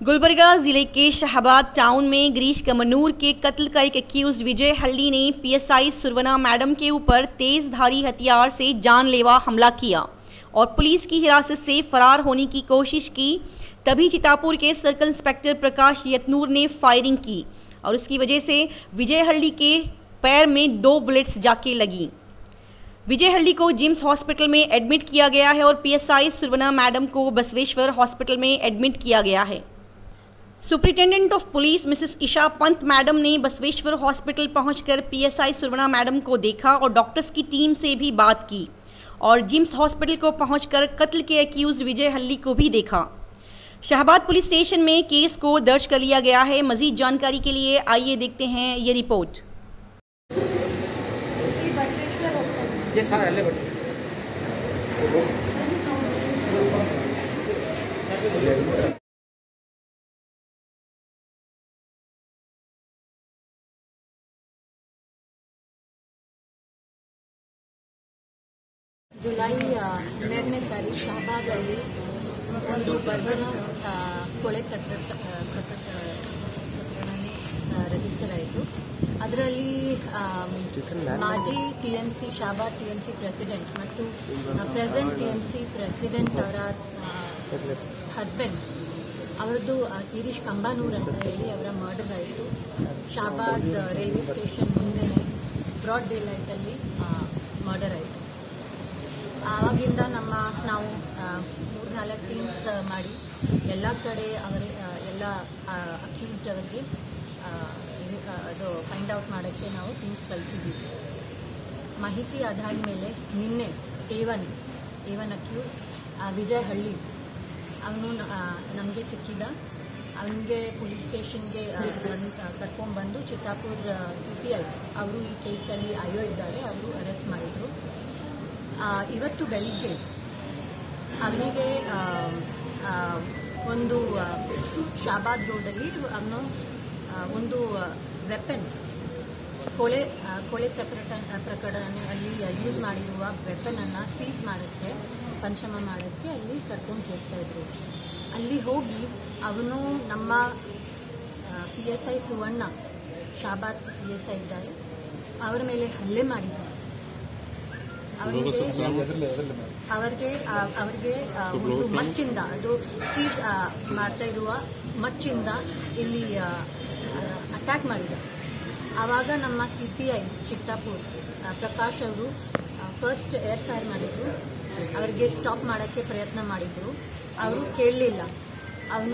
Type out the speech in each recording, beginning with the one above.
गुलबर्गा जिले के शाहबाद टाउन में गिरीश कमनूर के कत्ल का एक एक्यूज विजय हल्ली ने पीएसआई सुरवना मैडम के ऊपर तेज धारी हथियार से जानलेवा हमला किया और पुलिस की हिरासत से फरार होने की कोशिश की तभी चितापुर के सर्कल इंस्पेक्टर प्रकाश यतनूर ने फायरिंग की और उसकी वजह से विजय हल्ली के पैर में दो बुलेट्स जाके लगी विजय हल्ली को जिम्स हॉस्पिटल में एडमिट किया गया है और पीएसआई सुरवना मैडम को बसवेश्वर हॉस्पिटल में एडमिट किया गया है superintendent of police mrs Isha Pant madam ने बसवेश्वर हॉस्पिटल पहुंचकर पीएसआई सुरवना मैडम को देखा और डॉक्टर्स की टीम से भी बात की और जिम्स हॉस्पिटल को पहुंचकर कत्ल के एक्यूज विजय हल्ली को भी देखा शाहबाद पुलिस स्टेशन में केस को दर्ज कर लिया गया है मजीद जानकारी के लिए आइए देखते हैं ये रिपोर्ट ಈ ಬಸವೇಶ್ವರ ಹೋಗ್ತಾ ಇದ್ದೀನಿ ಎಸ್ ಹಾಂ ಅಲ್ಲೇ ಬರ್ತೀವಿ ಜುಲೈ ಆ, ಹನ್ನೆರಡನೇ ತಾರೀಕು ಶಹಬಾದಲ್ಲಿ ಒಂದು ಬರ್ಬರ ಆ, ಕೊಳೆ ಪ್ರಕರಣ ಪ್ರಕರಣನೇ ರಿಜಿಸ್ಟರ್ ಆಯಿತು ಅದರಲ್ಲಿ ಮಾಜಿ ಟಿಎಂಸಿ ಶಾಬಾದ್ ಟಿಎಂಸಿ ಪ್ರೆಸಿಡೆಂಟ್ ಮತ್ತು ಪ್ರೆಸೆಂಟ್ ಟಿಎಂಸಿ ಪ್ರೆಸಿಡೆಂಟ್ ಅವರ ಹಸ್ಬೆಂಡ್ ಅವರದ್ದು ಆ, ಗಿರೀಶ್ ಕಂಬಾನೂರ್ ಅಂತ ಹೇಳಿ ಅವರ ಮರ್ಡರ್ ಆಯಿತು ಶಾಬಾದ್ ರೈಲ್ವೆ ಸ್ಟೇಷನ್ ಮುಂದೆನೆ ಬ್ರಾಡ್ ಡೇ ಲೈಟಲ್ಲಿ ಮರ್ಡರ್ ಆಯಿತು ಆವಾಗಿಂದ ನಮ್ಮ ನಾವು ಮೂರ್ನಾಲ್ಕು ಟೀಮ್ಸ್ ಮಾಡಿ ಎಲ್ಲ ಕಡೆ ಅವರ ಆ, ಎಲ್ಲ ಅಕ್ಯೂಸ್ಡ್ ಅವರಿಗೆ ಆ, ಇದು- ಆ, ಅದು ಫೈಂಡ್ ಔಟ್ ಮಾಡೋಕ್ಕೆ ನಾವು ಟೀಮ್ಸ್ ಕಳಿಸಿದ್ದೀವಿ ಮಾಹಿತಿ ಆಧಾರದ ಮೇಲೆ ನಿನ್ನೆ A one A one accused Vijay Halli ಅವನು ನಮಗೆ ಸಿಕ್ಕಿದ ಅವನಿಗೆ ಪೊಲೀಸ್ ಸ್ಟೇಷನ್ಗೆ ಕರ್ಕೊಂಡ್ಬಂದು ಚಿತ್ತಾಪುರ್ ಸಿ ಪಿ ಐ ಅವರು ಈ ಕೇಸಲ್ಲಿ ಅಯ್ಯೋ ಇದ್ದಾರೆ ಅವರು ಅರೆಸ್ಟ್ ಮಾಡಿದರು ಆ, ಇವತ್ತು ಬೆಳಿಗ್ಗೆ ಅವನಿಗೆ ಆ, ಆ, ಒಂದು ಆ, ಶಾಬಾದ್ ರೋಡಲ್ಲಿ ಅವನು ಆ, ಒಂದು ವೆಪನ್ ಕೊಳೆ ಆ, ಕೊಳೆ ಪ್ರಕರಣ ಪ್ರಕರಣದಲ್ಲಿ ಯೂಸ್ ಮಾಡಿರುವ ವೆಪನನ್ನು ಸೀಸ್ ಮಾಡೋಕ್ಕೆ ಪಂಚಮ ಮಾಡೋಕ್ಕೆ ಅಲ್ಲಿ ಕರ್ಕೊಂಡು ಹೋಗ್ತಾ ಇದ್ರು ಅಲ್ಲಿ ಹೋಗಿ ಅವನು ನಮ್ಮ P S I Suvarna Shahabad P S I ಇದ್ದಾರೆ ಅವರ ಮೇಲೆ ಹಲ್ಲೆ ಮಾಡಿದ್ದಾರೆ ಅವರಿಗೆ ಅವರಿಗೆ ಆ, ಅವರಿಗೆ ಆ, ಒಂದು ಮಚ್ಚಿಂದ ಅದು ಸೀಸ್ ಆ, ಮಾಡ್ತಾ ಇರುವ ಮಚ್ಚಿಂದ ಇಲ್ಲಿ ಅಟ್ಯಾಕ್ ಮಾಡಿದ ಆವಾಗ ನಮ್ಮ ಸಿ ಪಿ ಐ ಚಿತ್ತಾಪುರ್ ಆ, ಪ್ರಕಾಶ್ ಅವರು ಫಸ್ಟ್ ಏರ್ ಫೈರ್ ಮಾಡಿದ್ರು ಅವರಿಗೆ ಸ್ಟಾಪ್ ಮಾಡೋಕ್ಕೆ ಪ್ರಯತ್ನ ಮಾಡಿದ್ರು ಅವರು ಕೇಳಲಿಲ್ಲ ಅವನು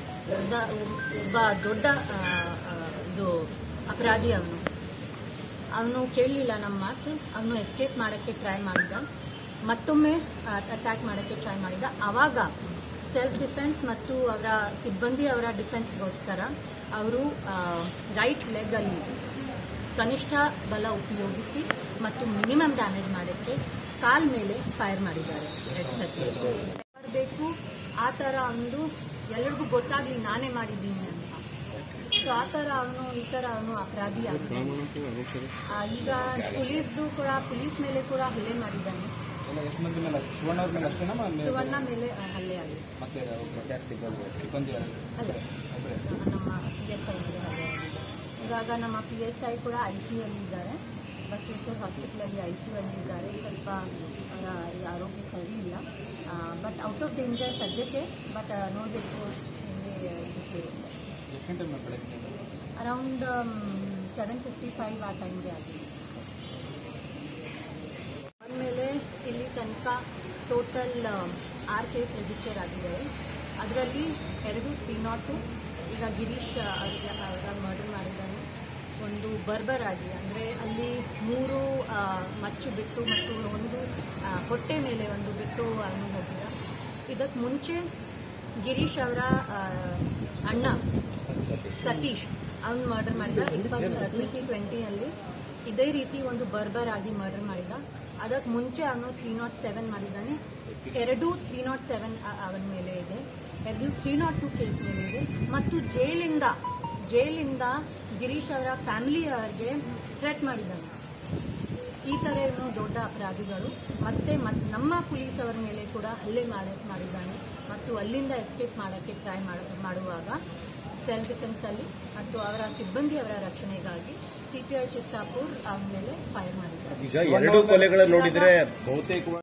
ಒಬ್ಬ ದೊಡ್ಡ ಆ, ಆ, ಇದು ಅಪರಾಧಿ ಅವನು ಅವನು ಕೇಳಲಿಲ್ಲ ನಮ್ಮ ಮಾತು ಅವನು ಎಸ್ಕೇಪ್ ಮಾಡೋಕ್ಕೆ ಟ್ರೈ ಮಾಡಿದ ಮತ್ತೊಮ್ಮೆ ಅಟ್ಯಾಕ್ ಮಾಡೋಕ್ಕೆ ಟ್ರೈ ಮಾಡಿದ ಆವಾಗ ಸೆಲ್ಫ್ ಡಿಫೆನ್ಸ್ ಮತ್ತು ಅವರ ಸಿಬ್ಬಂದಿ ಅವರ ಡಿಫೆನ್ಸ್ಗೋಸ್ಕರ ಅವರು ರೈಟ್ ಲೆಗಲ್ಲಿ ಕನಿಷ್ಠ ಬಲ ಉಪಯೋಗಿಸಿ ಮತ್ತು ಮಿನಿಮಮ್ ಡ್ಯಾಮೇಜ್ ಮಾಡೋಕ್ಕೆ ಕಾಲ್ ಮೇಲೆ ಫೈರ್ ಮಾಡಿದ್ದಾರೆ ಎರಡು ಸತಿ ಬರಬೇಕು ಆ ಥರ ಒಂದು ಎಲ್ಲರಿಗೂ ಗೊತ್ತಾಗಲಿ ನಾನೇ ಮಾಡಿದ್ದೀನಿ ಅಂತ ಸೊ ಆ ಥರ ಅವನು ಈ ಥರ ಅವನು ಅಪರಾಧಿ ಆಗಿದ್ದಾನೆ ಆ, ಈಗ ಪೊಲೀಸ್ದು ಕೂಡ ಪೊಲೀಸ್ ಮೇಲೆ ಕೂಡ ಹಲ್ಲೆ ಮಾಡಿದ್ದಾನೆ ಎಲ್ಲ ಎಷ್ಟು ಮಂದಿ ಮೇಲೆ ಸುವರ್ಣ ಅವ್ರ ಮೇಲೆ ಅಷ್ಟೇನಾ ಮ- ಸುವರ್ಣ ಮೇಲೆ ಆ, ಹಲ್ಲೆ ಆಗಿದೆ ಮತ್ತೆ ಯಾರು ಸಿಬ್ಬಂದಿ ಸಿಬ್ಬಂದಿ ಯಾರು ಅಲ್ಲೇ ಒಬ್ಬರೇ ನಮ್ಮ ಪಿ ಎಸ್ ಐ ಮೇಲೆ ಹಲ್ಲೆ ಆಗಿದೆ ಇವಾಗ ನಮ್ಮ ಪಿ ಎಸ್ ಐ ಕೂಡ ಐ ಸಿ ಯು ಅಲ್ಲಿ ಇದ್ದಾರೆ ಬಸವೇಶ್ವರ ಹಾಸ್ಪಿಟಲಲ್ಲಿ ಐ ಸಿ ಯು ಅಲ್ಲಿ ಇದ್ದಾರೆ ಸ್ವಲ್ಪ ಅವರ ಈ ಆರೋಗ್ಯ ಸರಿ ಇಲ್ಲ ಬಟ್ ಔಟ್ ಆಫ್ ಡೇಂಜರ್ ಸದ್ಯಕ್ಕೆ ಬಟ್ ನೋಡಬೇಕು ನಿಮಗೆ ಸಿಕ್ಕಿದೆ ಎಷ್ಟು ಗಂಟೆ ಮೇಲೆ ಬೆಳಗ್ಗೆ ಅರೌಂಡ್ ಸೆವೆನ್ ಫಿಫ್ಟಿ ಫೈವ್ ಆ ಟೈಮ್ಗೆ ಆಗಿದೆ ಆದಮೇಲೆ ಇಲ್ಲಿ ತನಕ ಟೋಟಲ್ ಆರು ಕೇಸ್ ರಿಜಿಸ್ಟರ್ ಆಗಿದ್ದಾವೆ ಅದರಲ್ಲಿ ಎರಡು ತ್ರೀ ನಾಟು ಈಗ ಗಿರೀಶ್ ಅವ್ರಿಗೆ ಅವರ ಮರ್ಡರ್ ಮಾಡಿದ್ದಾನೆ ಒಂದು ಬರ್ಬರ್ ಆಗಿ ಅಂದರೆ ಅಲ್ಲಿ ಮೂರು ಆ, ಮಚ್ಚು ಬಿಟ್ಟು ಮತ್ತು ಒಂದು ಆ, ಹೊಟ್ಟೆ ಮೇಲೆ ಒಂದು ಬಿಟ್ಟು ಅವನು ಹೋಗಿದ್ದ ಇದಕ್ಕೆ ಮುಂಚೆ ಗಿರೀಶ್ ಅವರ ಆ, ಅಣ್ಣ ಸತೀಶ್ ಅವನು ಮರ್ಡರ್ ಮಾಡಿದ ಇಪ್ಪತ್ತು ಟ್ವೆಂಟಿ ಟ್ವೆಂಟಿಯಲ್ಲಿ ಇದೇ ರೀತಿ ಒಂದು ಬರ್ಬರ್ ಆಗಿ ಮರ್ಡರ್ ಮಾಡಿದ ಅದಕ್ಕೆ ಮುಂಚೆ ಅವನು ತ್ರೀ ನಾಟ್ ಸೆವೆನ್ ಮಾಡಿದ್ದಾನೆ ಎರಡು ತ್ರೀ ನಾಟ್ ಸೆವೆನ್ ಅವನ ಮೇಲೆ ಇದೆ ಎರಡು ತ್ರೀ ನಾಟ್ ಟು ಕೇಸ್ ಮೇಲೆ ಇದೆ ಮತ್ತು ಜೈಲಿಂದ ಜೈಲಿಂದ ಗಿರೀಶ್ ಅವರ ಫ್ಯಾಮಿಲಿ ಅವರಿಗೆ ಥ್ರೆಟ್ ಮಾಡಿದ್ದಾನೆ ಈ ಥರ ಇವನು ದೊಡ್ಡ ಅಪರಾಧಿಗಳು ಮತ್ತೆ ಮತ್ ನಮ್ಮ ಪೊಲೀಸ್ ಅವರ ಮೇಲೆ ಕೂಡ ಹಲ್ಲೆ ಮಾಡಿ ಮಾಡಿದ್ದಾನೆ ಮತ್ತು ಅಲ್ಲಿಂದ ಎಸ್ಕೇಪ್ ಮಾಡೋಕ್ಕೆ ಟ್ರೈ ಮಾಡುವಾಗ ಸೆಲ್ಫ್ ಡಿಫೆನ್ಸ್ ಅಲ್ಲಿ ಮತ್ತು ಅವರ ಸಿಬ್ಬಂದಿಯವರ ರಕ್ಷಣೆಗಾಗಿ ಸಿಪಿಐ ಚಿತ್ತಾಪುರ್ ಅವರ ಮೇಲೆ ಫೈರ್ ಮಾಡಿದ್ದಾರೆ ಈಗ ಎರಡು ಕೊಲೆಗಳ ನೋಡಿದ್ರೆ ಬಹುತೇಕ